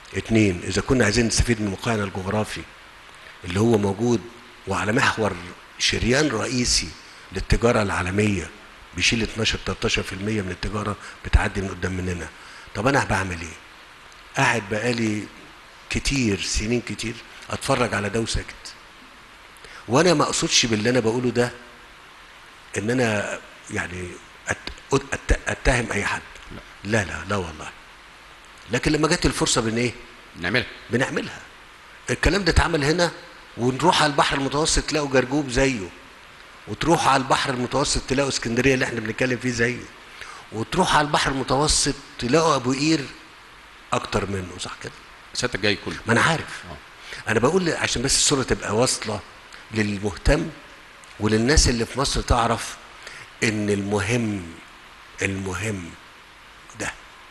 اتنين اذا كنا عايزين نستفيد من موقعنا الجغرافي اللي هو موجود وعلى محور شريان رئيسي للتجاره العالميه بيشيل 12 13% من التجاره بتعدي من قدام مننا طب انا بعمل ايه قاعد بقالي كتير سنين كتير اتفرج على ده وساكت وانا ما اقصدش باللي انا بقوله ده ان انا يعني أت- أت- اتهم اي حد لا لا لا والله لكن لما جت الفرصه بن ايه نعملها بنعملها الكلام ده اتعمل هنا ونروح على البحر المتوسط تلاقوا جرجوب زيه وتروح على البحر المتوسط تلاقوا اسكندريه اللي احنا بنتكلم فيه زيه وتروح على البحر المتوسط تلاقوا ابو قير اكتر منه صح كده سيادتك جاي كله ما انا عارف انا بقول عشان بس الصوره تبقى واصله للمهتم وللناس اللي في مصر تعرف ان المهم المهم ده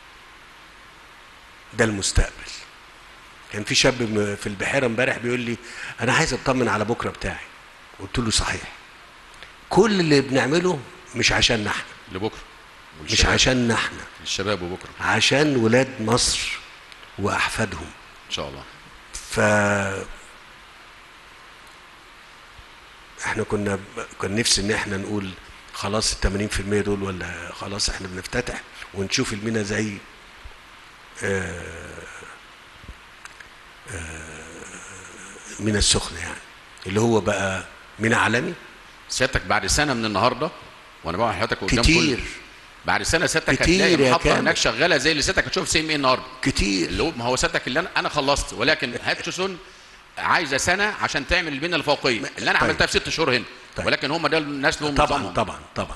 ده المستقبل كان في شاب م- في البحيره امبارح بيقول لي انا عايز اطمن على بكره بتاعي قلت له صحيح كل اللي بنعمله مش عشاننا احنا لبكره مش والشباب- عشاننا احنا الشباب وبكره عشان ولاد مصر واحفادهم ان شاء الله ف احنا كنا كان نفسي ان احنا نقول خلاص ال 80% دول ولا خلاص احنا بنفتتح ونشوف المينا زي آه، آه، مينا السخنه يعني اللي هو بقى مينا عالمي سيادتك بعد سنه من النهارده وانا بقى حضرتك قدام كتير كل بعد سنه سيادتك كتير هتلاقي يا محطه كامل. هناك شغاله زي اللي سيادتك هتشوف سي ام ايه النهارده كتير اللي هو ما هو سيادتك اللي انا انا خلصت ولكن هاتشسون عايزه سنه عشان تعمل البنيه الفوقيه اللي انا طيب. عملتها في ست شهور هنا طيب. ولكن هم ده الناس لهم طبعا نظامهم. طبعا طبعا